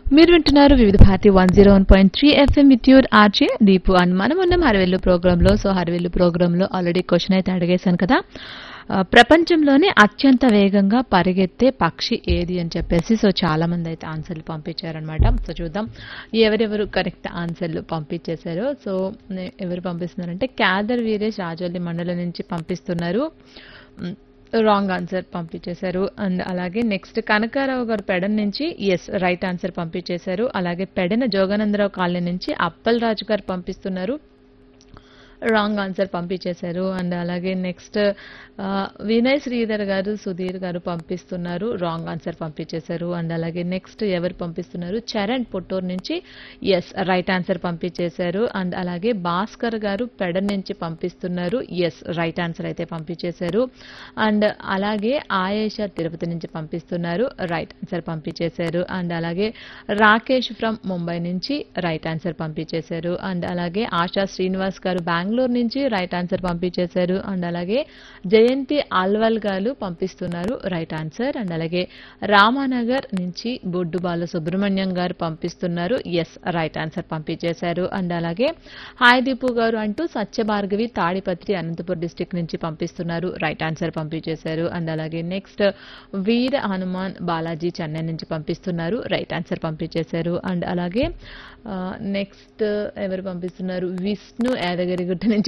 మీరు వింటున్నారు Vividh Bharati one zero one point three FM with your RJ Deepu and మనం ఉన్నాం హరివెల్లు ప్రోగ్రాంలో సో హరివెల్లు ప్రోగ్రాంలో ఆల్రెడీ క్వశ్చన్ అయితే అడిగేశాను కదా ఆ, ప్రపంచంలోనే అత్యంత వేగంగా పరిగెత్తే పక్షి ఏది అని చెప్పేసి సో చాలా మంది అయితే ఆన్సర్లు పంపించారనమాట సో చూద్దాం ఎవరెవరు కరెక్ట్ ఆన్సర్లు పంపించేశారో సో నే- ఎవరు పంపిస్తున్నారంటే క్యాదర్ వీరేష్ రాజోలి మండలం నుంచి పంపిస్తున్నారు మ్, రాంగ్ ఆన్సర్ పంపించేశారు అండ్ అలాగే నెక్స్ట్ కనకారావు గారు పెడన్ నుంచి ఎస్ రైట్ ఆన్సర్ పంపించేశారు అలాగే పెడన జోగానందరావు కాలనీ నుంచి అప్పల్ రాజు గారు పంపిస్తున్నారు రాంగ్ ఆన్సర్ పంపించేశారు అండ్ అలాగే నెక్స్ట్ వినయ్ శ్రీధర్ గారు సుధీర్ గారు పంపిస్తున్నారు రాంగ్ ఆన్సర్ పంపించేశారు అండ్ అలాగే నెక్స్ట్ ఎవరు పంపిస్తున్నారు చరణ్ పుట్టూరు నుంచి ఎస్ రైట్ ఆన్సర్ పంపించేశారు అండ్ అలాగే భాస్కర్ గారు పెడ నుంచి పంపిస్తున్నారు ఎస్ రైట్ ఆన్సర్ అయితే పంపించేశారు అండ్ అలాగే ఆయేషా తిరుపతి నుంచి పంపిస్తున్నారు రైట్ ఆన్సర్ పంపించేశారు అండ్ అలాగే రాకేష్ ఫ్రమ్ ముంబై నుంచి రైట్ ఆన్సర్ పంపించేశారు అండ్ అలాగే ఆశా శ్రీనివాస్ గారు బెంగళూరు నుంచి రైట్ ఆన్సర్ పంపించేశారు అండ్ అలాగే జయంతి ఆల్వల్ గారు పంపిస్తున్నారు రైట్ ఆన్సర్ అండ్ అలాగే రామానగర్ నుంచి బొడ్డు బాల సుబ్రహ్మణ్యం గారు పంపిస్తున్నారు ఎస్ రైట్ ఆన్సర్ పంపించేశారు అండ్ అలాగే హాయ్ దీపు గారు అంటూ సత్యభార్గవి తాడిపత్రి అనంతపురం డిస్టిక్ నుంచి పంపిస్తున్నారు రైట్ ఆన్సర్ పంపించేశారు అండ్ అలాగే నెక్స్ట్ వీర హనుమాన్ బాలాజీ చెన్నై నుంచి పంపిస్తున్నారు రైట్ ఆన్సర్ పంపించేశారు అండ్ అలాగే నెక్స్ట్ ఎవరు పంపిస్తున్నారు విష్ణు యాదగిరిగుట్ట నుంచి